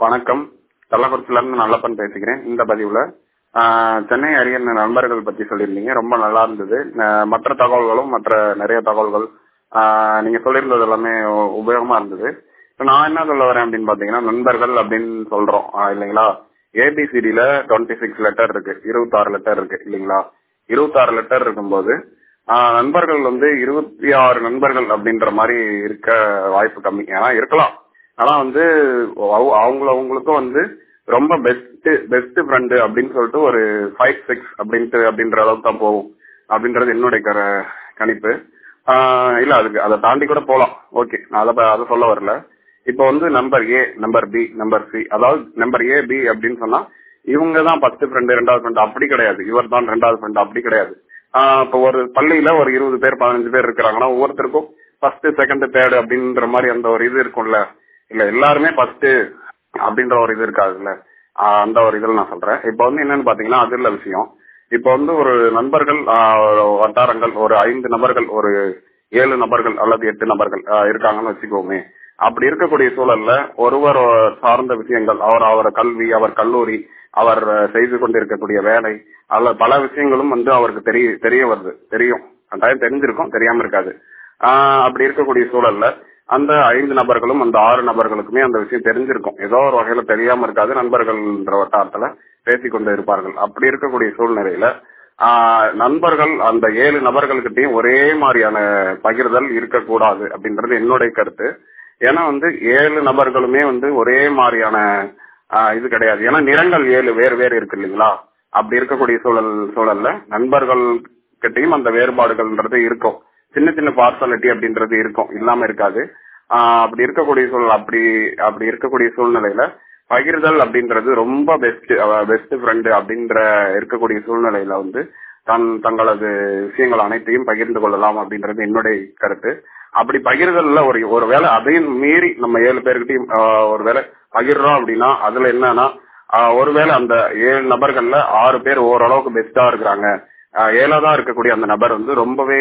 வணக்கம் கள்ளக்குறிச்சியிலிருந்து நல்லப்பன் பேசுகிறேன் இந்த பதிவுல ஆஹ், சென்னை அரியன் நண்பர்கள் பத்தி சொல்லியிருந்தீங்க ரொம்ப நல்லா இருந்தது ஆஹ், மற்ற தகவல்களும் மற்ற நிறைய தகவல்கள் ஆஹ், நீங்க சொல்லியிருந்தது எல்லாமே உ- உபயோகமா இருந்தது இப்ப நான் என்ன சொல்ல வரேன் அப்படின்னு பாத்தீங்கன்னா நண்பர்கள் அப்படின்னு சொல்றோம் ஆஹ், இல்லைங்களா ஏபிசிடில டுவெண்ட்டி சிக்ஸ் லெட்டர் இருக்கு இருபத்தாறு லெட்டர் இருக்கு இல்லைங்களா இருபத்தாறு லெட்டர் இருக்கும்போது ஆஹ், நண்பர்கள் வந்து இருபத்தி ஆறு நண்பர்கள் அப்படின்ற மாதிரி இருக்க வாய்ப்பு கம்மி ஏன்னா இருக்கலாம் ஆனா வந்து அவ- அவங்கள அவங்களுக்கும் வந்து ரொம்ப பெஸ்ட் பெஸ்ட் ஃப்ரெண்டு அப்படின்னு சொல்லிட்டு ஒரு ஃபைவ் சிக்ஸ் அப்படின்ட்டு அப்படின்ற அளவுக்கு தான் போகும் அப்படின்றது என்னுடைய கர- கணிப்பு ஆஹ் இல்ல அதுக்கு அதை தாண்டி கூட போலாம் ஓகே நான் அதை அதை சொல்ல வரல இப்போ வந்து number A number B number C அதாவது நம்பர் ஏ பி அப்படின்னு சொன்னா இவங்க தான் ஃபர்ஸ்ட் ஃப்ரெண்டு ரெண்டாவது ஃப்ரெண்டு அப்படி கிடையாது இவர் தான் ரெண்டாவது ஃப்ரெண்டு அப்படி கிடையாது ஆஹ் இப்போ ஒரு பள்ளியில ஒரு இருபது பேர் பதினஞ்சு பேர் இருக்கிறாங்கன்னா ஒவ்வொருத்தருக்கும் ஃபர்ஸ்ட் செகண்ட் தேர்ட் அப்படின்ற மாதிரி அந்த ஒரு இது இருக்கும்ல இல்ல எல்லாருமே ஃபர்ஸ்ட் அப்படின்ற ஒரு இது இருக்காதுல்ல ஆஹ் அந்த ஒரு இதில் நான் சொல்றேன் இப்போ வந்து என்னன்னு பாத்தீங்கன்னா அது இல்ல விஷயம் இப்போ வந்து ஒரு நண்பர்கள் ஆஹ் ஒரு வட்டாரங்கள் ஒரு ஐந்து நபர்கள் ஒரு ஏழு நபர்கள் அல்லது எட்டு நபர்கள் ஆஹ் இருக்காங்கன்னு வச்சுக்கோமே அப்படி இருக்கக்கூடிய சூழல்ல ஒருவர் சார்ந்த விஷயங்கள் அவர் அவர் கல்வி அவர் கல்லூரி அவர் செய்து கொண்டிருக்கக்கூடிய வேலை அல்ல பல விஷயங்களும் வந்து அவருக்கு தெரிய தெரிய வருது தெரியும் கட்டாயம் தெரிஞ்சிருக்கும் தெரியாம இருக்காது ஆஹ் அப்படி இருக்கக்கூடிய சூழல்ல அந்த ஐந்து நபர்களும் அந்த ஆறு நபர்களுக்குமே அந்த விஷயம் தெரிஞ்சிருக்கும் ஏதோ ஒரு வகையில தெரியாம இருக்காது நண்பர்கள்ன்ற வட்டாரத்துல பேசிக்கொண்டு இருப்பார்கள் அப்படி இருக்கக்கூடிய சூழ்நிலையில ஆஹ் நண்பர்கள் அந்த ஏழு நபர்கள்கிட்டயும் ஒரே மாதிரியான பகிர்தல் இருக்கக்கூடாது அப்படின்றது என்னுடைய கருத்து ஏன்னா வந்து ஏழு நபர்களுமே வந்து ஒரே மாதிரியான ஆஹ் இது கிடையாது ஏன்னா நிறங்கள் ஏழு வேறு வேறு இருக்கு இல்லைங்களா அப்படி இருக்கக்கூடிய சூழல் சூழல்ல நண்பர்கள் கிட்டயும் அந்த வேறுபாடுகள்ன்றது இருக்கும் சின்ன சின்ன பார்சாலிட்டி அப்படின்றது இருக்கும் இல்லாம இருக்காது ஆஹ் அப்படி இருக்கக்கூடிய சூழல் அப்படி அப்படி இருக்கக்கூடிய சூழ்நிலையில பகிர்தல் அப்படின்றது ரொம்ப பெஸ்ட் பெஸ்ட் ஃப்ரெண்டு அப்படின்ற இருக்கக்கூடிய சூழ்நிலையில வந்து தன் தங்களது விஷயங்கள் அனைத்தையும் பகிர்ந்து கொள்ளலாம் அப்படின்றது என்னுடைய கருத்து அப்படி பகிர்தல்ல ஒரு ஒரு வேளை அதையும் மீறி நம்ம ஏழு பேர்கிட்டயும் ஆஹ் ஒரு வேளை பகிர்றோம் அப்படின்னா அதுல என்னன்னா ஆஹ் ஒருவேளை அந்த ஏழு நபர்கள்ல ஆறு பேர் ஓரளவுக்கு பெஸ்டா இருக்கிறாங்க ஆஹ் ஏழாவதா இருக்கக்கூடிய அந்த நபர் வந்து ரொம்பவே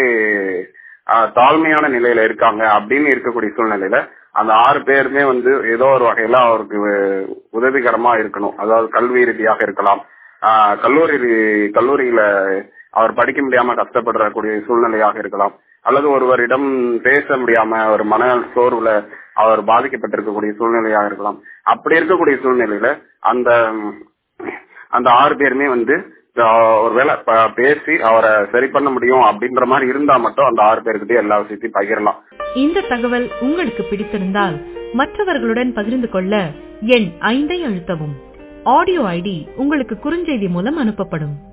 ஆஹ் தாழ்மையான நிலையில இருக்காங்க அப்படின்னு இருக்கக்கூடிய சூழ்நிலையில அந்த ஆறு பேருமே வந்து ஏதோ ஒரு வகையில அவருக்கு உதவிகரமா இருக்கணும் அதாவது கல்வி ரீதியாக இருக்கலாம் ஆஹ் கல்லூரி ரீ- கல்லூரியில அவர் படிக்க முடியாம கஷ்டப்படக்கூடிய சூழ்நிலையாக இருக்கலாம் அல்லது ஒருவரிடம் பேச முடியாம ஒரு மன சோர்வுல அவர் பாதிக்கப்பட்டிருக்கக்கூடிய சூழ்நிலையாக இருக்கலாம் அப்படி இருக்கக்கூடிய சூழ்நிலையில அந்த அந்த ஆறு பேருமே வந்து ஆஹ் ஒருவேளை ப- பேசி அவரை சரி பண்ண முடியும் அப்படின்ற மாதிரி இருந்தா மட்டும் அந்த ஆறு பேர்கிட்டயும் எல்லா விஷயத்தையும் பகிரலாம் இந்த தகவல் உங்களுக்கு பிடித்திருந்தால் மற்றவர்களுடன் பகிர்ந்து கொள்ள எண் ஐந்தை அழுத்தவும் ஆடியோ ஐடி உங்களுக்கு குறுஞ்செய்தி மூலம் அனுப்பப்படும்